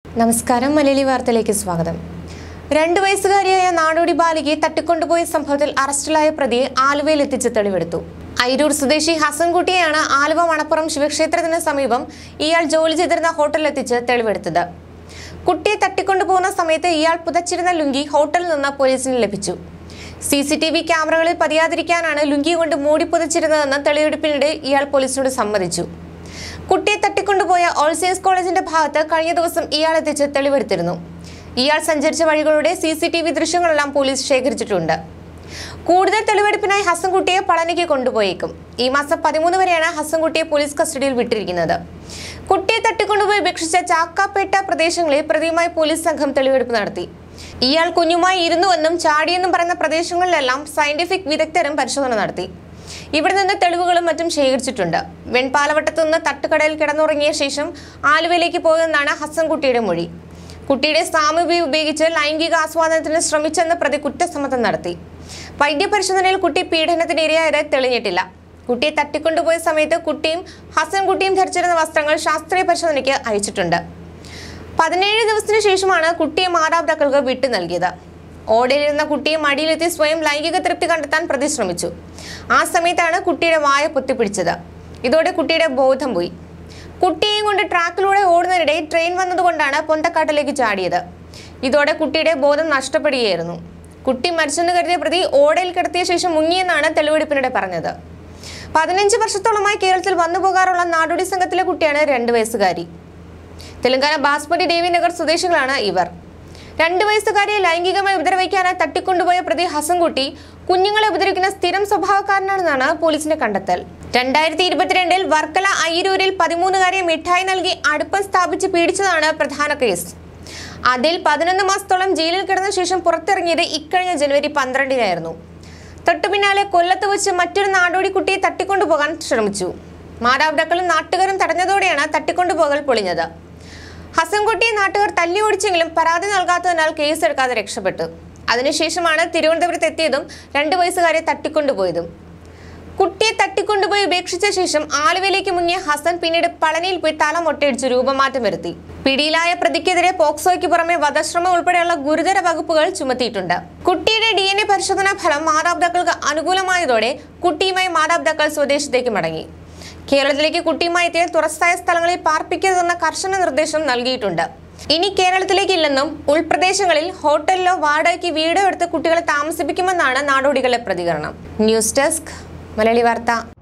നമസ്കാരം മലയാളി വാർത്തയിലേക്ക് സ്വാഗതം രണ്ടു വയസ്സുകാരിയായ നാടോടി ബാലികയെ തട്ടിക്കൊണ്ടുപോയ സംഭവത്തിൽ അറസ്റ്റിലായ പ്രതിയെ ആലുവയിൽ എത്തിച്ച് തെളിവെടുത്തു അയിരൂർ സ്വദേശി ഹസൻകുട്ടിയെയാണ് ആലുവ മണപ്പുറം ശിവക്ഷേത്രത്തിന് സമീപം ഇയാൾ ജോലി ചെയ്തിരുന്ന ഹോട്ടലിലെത്തിച്ച് തെളിവെടുത്തത് കുട്ടിയെ തട്ടിക്കൊണ്ടുപോകുന്ന സമയത്ത് ഇയാൾ പുതച്ചിരുന്ന ലുങ്കി ഹോട്ടലിൽ നിന്ന് പോലീസിന് ലഭിച്ചു സി സി ടി വി ക്യാമറകളിൽ പതിയാതിരിക്കാനാണ് ലുങ്കി കൊണ്ട് മൂടി പുതച്ചിരുന്നതെന്ന് തെളിവെടുപ്പിനിടെ ഇയാൾ പോലീസിനോട് സമ്മതിച്ചു കുട്ടിയെ തട്ടിക്കൊണ്ടുപോയ ഓൾ സെയിൻസ് കോളേജിന്റെ ഭാഗത്ത് കഴിഞ്ഞ ദിവസം ഇയാൾ എത്തിച്ച് തെളിവെടുത്തിരുന്നു ഇയാൾ സഞ്ചരിച്ച വഴികളുടെ സി സി ടി വി ദൃശ്യങ്ങളെല്ലാം പോലീസ് ശേഖരിച്ചിട്ടുണ്ട് കൂടുതൽ തെളിവെടുപ്പിനായി ഹസൻകുട്ടിയെ പളനിക്ക് കൊണ്ടുപോയേക്കും ഈ മാസം പതിമൂന്ന് വരെയാണ് ഹസൻകുട്ടിയെ പോലീസ് കസ്റ്റഡിയിൽ വിട്ടിരിക്കുന്നത് കുട്ടിയെ തട്ടിക്കൊണ്ടുപോയി ഉപേക്ഷിച്ച ചാക്കാപ്പേട്ട പ്രദേശങ്ങളിൽ പ്രതിയുമായി പോലീസ് സംഘം തെളിവെടുപ്പ് നടത്തി ഇയാൾ കുഞ്ഞുമായി ഇരുന്നുവെന്നും ചാടിയെന്നും പറയുന്ന പ്രദേശങ്ങളിലെല്ലാം സയന്റിഫിക് വിദഗ്ധരും പരിശോധന നടത്തി ഇവിടെ നിന്ന് തെളിവുകളും മറ്റും ശേഖരിച്ചിട്ടുണ്ട് വെൺപാലവട്ടത്തു നിന്ന് തട്ടുകടയിൽ കിടന്നുറങ്ങിയ ശേഷം ആലുവയിലേക്ക് പോയെന്നാണ് ഹസൻകുട്ടിയുടെ മൊഴി കുട്ടിയുടെ സാമീപ്യം ഉപയോഗിച്ച് ലൈംഗിക ആസ്വാദനത്തിന് ശ്രമിച്ചെന്ന് പ്രതി കുറ്റസമ്മതം നടത്തി വൈദ്യപരിശോധനയിൽ കുട്ടി പീഡനത്തിന് ഇരയായത് തെളിഞ്ഞിട്ടില്ല കുട്ടിയെ തട്ടിക്കൊണ്ടുപോയ സമയത്ത് കുട്ടിയും ഹസൻകുട്ടിയും ധരിച്ചിരുന്ന വസ്ത്രങ്ങൾ ശാസ്ത്രീയ പരിശോധനയ്ക്ക് അയച്ചിട്ടുണ്ട് പതിനേഴ് ദിവസത്തിന് ശേഷമാണ് കുട്ടിയെ മാതാപിതാക്കൾക്ക് വിട്ടു നൽകിയത് ഓടയിലിരുന്ന കുട്ടിയെ മടിയിലെത്തി സ്വയം ലൈംഗിക തൃപ്തി കണ്ടെത്താൻ പ്രതി ശ്രമിച്ചു ആ സമയത്താണ് കുട്ടിയുടെ വായ പൊത്തിപ്പിടിച്ചത് ഇതോടെ കുട്ടിയുടെ ബോധം പോയി കുട്ടിയെയും കൊണ്ട് ട്രാക്കിലൂടെ ഓടുന്നതിനിടെ ട്രെയിൻ വന്നതുകൊണ്ടാണ് പൊന്തക്കാട്ടിലേക്ക് ചാടിയത് ഇതോടെ കുട്ടിയുടെ ബോധം നഷ്ടപ്പെടുകയായിരുന്നു കുട്ടി മരിച്ചെന്ന് കരുതിയ പ്രതി ഓടയിൽ കിടത്തിയ ശേഷം മുങ്ങിയെന്നാണ് തെളിവെടുപ്പിനിടെ പറഞ്ഞത് പതിനഞ്ച് വർഷത്തോളമായി കേരളത്തിൽ വന്നു പോകാറുള്ള നാടോടി സംഘത്തിലെ കുട്ടിയാണ് രണ്ട് വയസ്സുകാരി തെലങ്കാന ബാസ്മതി ദേവി നഗർ സ്വദേശികളാണ് ഇവർ രണ്ട് വയസ്സുകാരിയെ ലൈംഗികമായി ഉപദ്രവിക്കാനായി തട്ടിക്കൊണ്ടുപോയ പ്രതി ഹസൻകുട്ടി കുഞ്ഞുങ്ങളെ ഉപദ്രവിക്കുന്ന സ്ഥിരം സ്വഭാവക്കാരനാണെന്നാണ് പോലീസിന്റെ കണ്ടെത്തൽ രണ്ടായിരത്തി ഇരുപത്തിരണ്ടിൽ വർക്കല അയ്യരൂരിൽ പതിമൂന്നുകാരിയെ മിഠായി നൽകി അടുപ്പം സ്ഥാപിച്ച് പീഡിച്ചതാണ് പ്രധാന കേസ് അതിൽ പതിനൊന്ന് മാസത്തോളം ജയിലിൽ കിടന്ന ശേഷം പുറത്തിറങ്ങിയത് ഇക്കഴിഞ്ഞ ജനുവരി പന്ത്രണ്ടിനായിരുന്നു തൊട്ടു പിന്നാലെ കൊല്ലത്ത് വെച്ച് മറ്റൊരു നാടോടി കുട്ടിയെ തട്ടിക്കൊണ്ടുപോകാൻ ശ്രമിച്ചു മാതാപിതാക്കളും നാട്ടുകാരും തടഞ്ഞതോടെയാണ് തട്ടിക്കൊണ്ടുപോകൽ പൊളിഞ്ഞത് ഹസൻകുട്ടിയെ നാട്ടുകാർ തല്ലി ഓടിച്ചെങ്കിലും പരാതി നൽകാത്തതിനാൽ കേസെടുക്കാതെ രക്ഷപ്പെട്ടു അതിനുശേഷമാണ് തിരുവനന്തപുരത്ത് എത്തിയതും രണ്ട് വയസ്സുകാരെ തട്ടിക്കൊണ്ടുപോയതും കുട്ടിയെ തട്ടിക്കൊണ്ടുപോയി ഉപേക്ഷിച്ച ശേഷം ആലുവയിലേക്ക് മുങ്ങിയ ഹസൻ പിന്നീട് പളനിയിൽ പോയി തല മൊട്ടയടിച്ച് രൂപമാറ്റം വരുത്തി പിടിയിലായ പ്രതിക്കെതിരെ പോക്സോയ്ക്ക് പുറമെ വധശ്രമം ഉൾപ്പെടെയുള്ള ഗുരുതര വകുപ്പുകൾ ചുമത്തിയിട്ടുണ്ട് കുട്ടിയുടെ ഡി എൻ എ പരിശോധനാ ഫലം മാതാപിതാക്കൾക്ക് അനുകൂലമായതോടെ കുട്ടിയുമായി മാതാപിതാക്കൾ സ്വദേശത്തേക്ക് മടങ്ങി കേരളത്തിലേക്ക് കുട്ടിയുമായി എത്തിയ തുറസ്സായ സ്ഥലങ്ങളിൽ പാർപ്പിക്കരുതെന്ന കർശന നിർദ്ദേശം നൽകിയിട്ടുണ്ട് ഇനി കേരളത്തിലേക്ക് ഇല്ലെന്നും ഉൾപ്രദേശങ്ങളിൽ ഹോട്ടലിലോ വാടകയ്ക്ക് വീടോ എടുത്ത് കുട്ടികളെ താമസിപ്പിക്കുമെന്നാണ് നാടോടികളുടെ പ്രതികരണം ന്യൂസ് ഡെസ്ക് മലയാളി വാർത്ത